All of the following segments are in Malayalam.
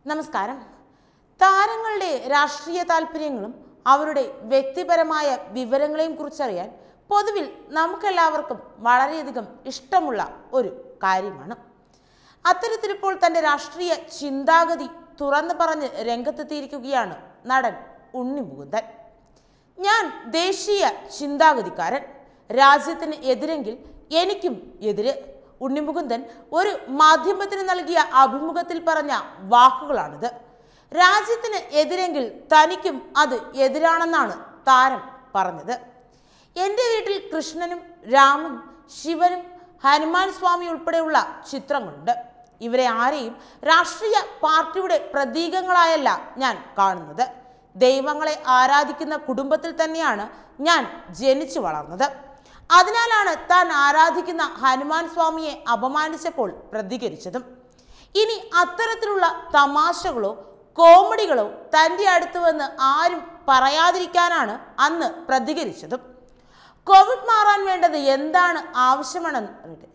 നമസ്കാരം താരങ്ങളുടെ രാഷ്ട്രീയ താല്പര്യങ്ങളും അവരുടെ വ്യക്തിപരമായ വിവരങ്ങളെയും കുറിച്ചറിയാൻ പൊതുവിൽ നമുക്കെല്ലാവർക്കും വളരെയധികം ഇഷ്ടമുള്ള ഒരു കാര്യമാണ് അത്തരത്തിലിപ്പോൾ തൻ്റെ രാഷ്ട്രീയ ചിന്താഗതി തുറന്നു പറഞ്ഞ് രംഗത്തെത്തിയിരിക്കുകയാണ് നടൻ ഉണ്ണി മുകുന്ദൻ ഞാൻ ദേശീയ ചിന്താഗതിക്കാരൻ രാജ്യത്തിന് എതിരെങ്കിൽ എനിക്കും എതിര് ഉണ്ണിമുകുന്ദൻ ഒരു മാധ്യമത്തിന് നൽകിയ അഭിമുഖത്തിൽ പറഞ്ഞ വാക്കുകളാണിത് രാജ്യത്തിന് എതിരെങ്കിൽ തനിക്കും അത് എതിരാണെന്നാണ് താരം പറഞ്ഞത് എൻ്റെ വീട്ടിൽ കൃഷ്ണനും രാമനും ശിവനും ഹനുമാൻ സ്വാമി ഉൾപ്പെടെയുള്ള ചിത്രങ്ങളുണ്ട് ഇവരെ ആരെയും രാഷ്ട്രീയ പാർട്ടിയുടെ പ്രതീകങ്ങളായല്ല ഞാൻ കാണുന്നത് ദൈവങ്ങളെ ആരാധിക്കുന്ന കുടുംബത്തിൽ തന്നെയാണ് ഞാൻ ജനിച്ചു വളർന്നത് അതിനാലാണ് താൻ ആരാധിക്കുന്ന ഹനുമാൻ സ്വാമിയെ അപമാനിച്ചപ്പോൾ പ്രതികരിച്ചതും ഇനി അത്തരത്തിലുള്ള തമാശകളോ കോമഡികളോ തൻ്റെ അടുത്ത് വന്ന് ആരും പറയാതിരിക്കാനാണ് അന്ന് പ്രതികരിച്ചതും കോവിഡ് മാറാൻ വേണ്ടത് എന്താണ് ആവശ്യമെന്ന് അറിയട്ടെ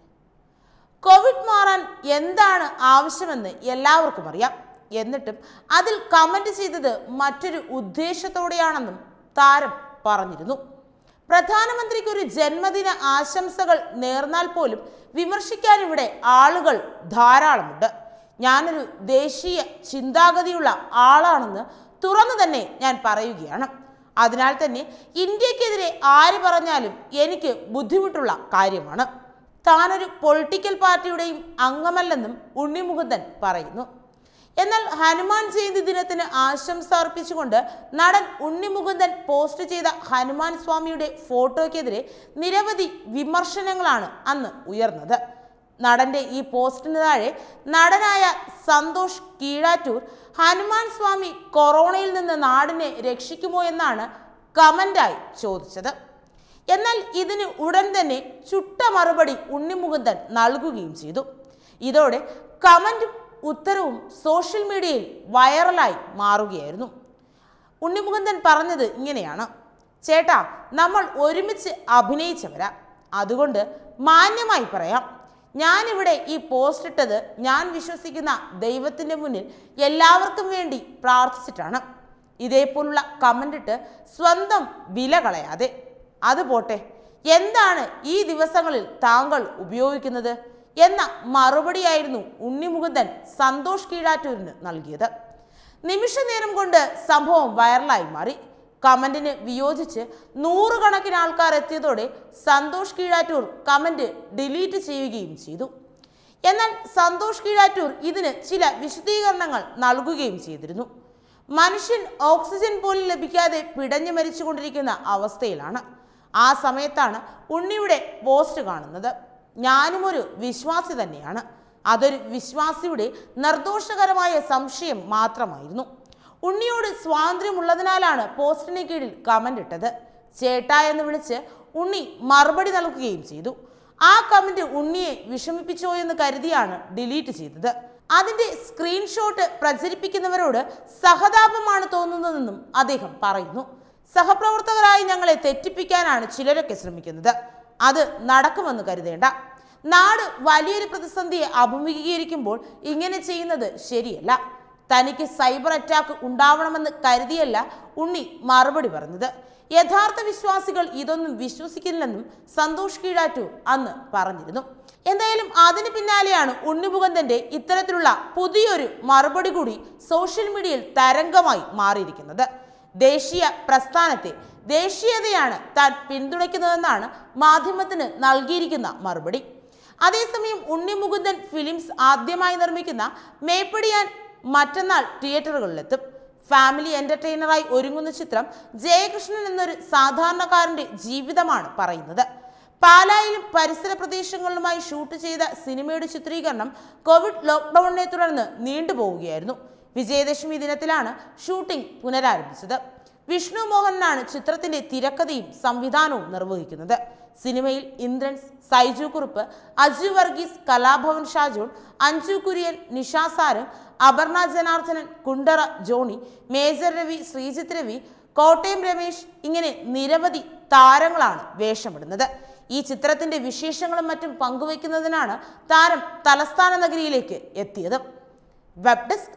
കോവിഡ് മാറാൻ എന്താണ് ആവശ്യമെന്ന് എല്ലാവർക്കും അറിയാം എന്നിട്ടും അതിൽ കമന്റ് ചെയ്തത് മറ്റൊരു ഉദ്ദേശത്തോടെയാണെന്നും താരം പറഞ്ഞിരുന്നു പ്രധാനമന്ത്രിക്ക് ഒരു ജന്മദിന ആശംസകൾ നേർന്നാൽ പോലും വിമർശിക്കാൻ ഇവിടെ ആളുകൾ ധാരാളമുണ്ട് ഞാനൊരു ദേശീയ ചിന്താഗതിയുള്ള ആളാണെന്ന് തുറന്നു തന്നെ ഞാൻ പറയുകയാണ് അതിനാൽ തന്നെ ഇന്ത്യക്കെതിരെ ആര് പറഞ്ഞാലും എനിക്ക് ബുദ്ധിമുട്ടുള്ള കാര്യമാണ് താനൊരു പൊളിറ്റിക്കൽ പാർട്ടിയുടെയും അംഗമല്ലെന്നും ഉണ്ണിമുകുന്ദൻ പറയുന്നു എന്നാൽ ഹനുമാൻ ജയന്തി ദിനത്തിന് ആശംസ അർപ്പിച്ചുകൊണ്ട് നടൻ ഉണ്ണിമുകുന്ദൻ പോസ്റ്റ് ചെയ്ത ഹനുമാൻ സ്വാമിയുടെ ഫോട്ടോയ്ക്കെതിരെ നിരവധി വിമർശനങ്ങളാണ് അന്ന് ഉയർന്നത് നടന്റെ ഈ പോസ്റ്റിന് താഴെ നടനായ സന്തോഷ് കീഴാറ്റൂർ ഹനുമാൻ സ്വാമി കൊറോണയിൽ നിന്ന് നാടിനെ രക്ഷിക്കുമോ എന്നാണ് കമന്റായി ചോദിച്ചത് എന്നാൽ ഇതിന് ഉടൻ തന്നെ ചുട്ട മറുപടി ഉണ്ണിമുകുന്ദൻ നൽകുകയും ചെയ്തു ഇതോടെ കമന്റും ഉത്തരവും സോഷ്യൽ മീഡിയയിൽ വൈറലായി മാറുകയായിരുന്നു ഉണ്ണിമുകുന്ദൻ പറഞ്ഞത് ഇങ്ങനെയാണ് ചേട്ടാ നമ്മൾ ഒരുമിച്ച് അഭിനയിച്ചവരാ അതുകൊണ്ട് മാന്യമായി പറയാം ഞാനിവിടെ ഈ പോസ്റ്റ് ഇട്ടത് ഞാൻ വിശ്വസിക്കുന്ന ദൈവത്തിൻ്റെ മുന്നിൽ എല്ലാവർക്കും വേണ്ടി പ്രാർത്ഥിച്ചിട്ടാണ് ഇതേപോലുള്ള കമൻ്റ് ഇട്ട് സ്വന്തം വില കളയാതെ അത് പോട്ടെ എന്താണ് ഈ ദിവസങ്ങളിൽ താങ്കൾ ഉപയോഗിക്കുന്നത് എന്ന മറുപടിയായിരുന്നു ഉണ്ണിമുകുന്ദൻ സന്തോഷ് കീഴാറ്റൂരിന് നൽകിയത് നിമിഷ നേരം കൊണ്ട് സംഭവം വൈറലായി മാറി കമന്റിന് വിയോജിച്ച് നൂറുകണക്കിന് ആൾക്കാർ എത്തിയതോടെ സന്തോഷ് കീഴാറ്റൂർ കമന്റ് ഡിലീറ്റ് ചെയ്യുകയും ചെയ്തു എന്നാൽ സന്തോഷ് കീഴാറ്റൂർ ഇതിന് ചില വിശദീകരണങ്ങൾ നൽകുകയും ചെയ്തിരുന്നു മനുഷ്യൻ ഓക്സിജൻ പോലും ലഭിക്കാതെ പിടഞ്ഞു മരിച്ചുകൊണ്ടിരിക്കുന്ന അവസ്ഥയിലാണ് ആ സമയത്താണ് ഉണ്ണിയുടെ പോസ്റ്റ് കാണുന്നത് ഞാനും ഒരു വിശ്വാസി തന്നെയാണ് അതൊരു വിശ്വാസിയുടെ നിർദോഷകരമായ സംശയം മാത്രമായിരുന്നു ഉണ്ണിയോട് സ്വാതന്ത്ര്യമുള്ളതിനാലാണ് പോസ്റ്റിന് കീഴിൽ കമന്റ് ഇട്ടത് ചേട്ടാ എന്ന് വിളിച്ച് ഉണ്ണി മറുപടി നൽകുകയും ചെയ്തു ആ കമന്റ് ഉണ്ണിയെ വിഷമിപ്പിച്ചോ എന്ന് കരുതിയാണ് ഡിലീറ്റ് ചെയ്തത് അതിന്റെ സ്ക്രീൻഷോട്ട് പ്രചരിപ്പിക്കുന്നവരോട് സഹതാപമാണ് തോന്നുന്നതെന്നും അദ്ദേഹം പറയുന്നു സഹപ്രവർത്തകരായി ഞങ്ങളെ തെറ്റിപ്പിക്കാനാണ് ചിലരൊക്കെ ശ്രമിക്കുന്നത് അത് നടക്കുമെന്ന് കരുതേണ്ട നാട് വലിയൊരു പ്രതിസന്ധിയെ അഭിമുഖീകരിക്കുമ്പോൾ ഇങ്ങനെ ചെയ്യുന്നത് ശരിയല്ല തനിക്ക് സൈബർ അറ്റാക്ക് ഉണ്ടാവണമെന്ന് കരുതിയല്ല ഉണ്ണി മറുപടി പറഞ്ഞത് യഥാർത്ഥ വിശ്വാസികൾ ഇതൊന്നും വിശ്വസിക്കില്ലെന്നും സന്തോഷ് കീഴാറ്റൂർ അന്ന് പറഞ്ഞിരുന്നു എന്തായാലും അതിന് പിന്നാലെയാണ് ഉണ്ണിമുകുന്ദന്റെ ഇത്തരത്തിലുള്ള പുതിയൊരു മറുപടി കൂടി സോഷ്യൽ മീഡിയയിൽ തരംഗമായി മാറിയിരിക്കുന്നത് ദേശീയ പ്രസ്ഥാനത്തെ ദേശീയതയാണ് താൻ പിന്തുണയ്ക്കുന്നതെന്നാണ് മാധ്യമത്തിന് നൽകിയിരിക്കുന്ന മറുപടി അതേസമയം ഉണ്ണിമുകുന്ദൻ ഫിലിംസ് ആദ്യമായി നിർമ്മിക്കുന്ന മേപ്പടിയാൻ മറ്റന്നാൾ തിയേറ്ററുകളിലെത്തും ഫാമിലി എന്റർടൈനറായി ഒരുങ്ങുന്ന ചിത്രം ജയകൃഷ്ണൻ എന്നൊരു സാധാരണക്കാരന്റെ ജീവിതമാണ് പറയുന്നത് പാലായിലും പരിസര പ്രദേശങ്ങളിലുമായി ഷൂട്ട് ചെയ്ത സിനിമയുടെ ചിത്രീകരണം കോവിഡ് ലോക്ക്ഡൌണിനെ തുടർന്ന് നീണ്ടുപോവുകയായിരുന്നു വിജയദശമി ദിനത്തിലാണ് ഷൂട്ടിംഗ് പുനരാരംഭിച്ചത് വിഷ്ണു മോഹനാണ് ചിത്രത്തിന്റെ തിരക്കഥയും സംവിധാനവും നിർവഹിക്കുന്നത് സിനിമയിൽ ഇന്ദ്രൻസ് സൈജു കുറുപ്പ് അജു വർഗീസ് കലാഭവൻ ഷാജോൺ അഞ്ജു കുര്യൻ നിഷാസാരൻ അപർണ ജനാർദ്ദനൻ കുണ്ടറ ജോണി മേജർ രവി ശ്രീജിത്ത് രവി കോട്ടയം രമേശ് ഇങ്ങനെ നിരവധി താരങ്ങളാണ് വേഷമിടുന്നത് ഈ ചിത്രത്തിന്റെ വിശേഷങ്ങളും മറ്റും പങ്കുവയ്ക്കുന്നതിനാണ് താരം തലസ്ഥാന നഗരിയിലേക്ക് എത്തിയത് വെബ് ഡെസ്ക്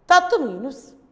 തത്വമീ ന്യൂസ്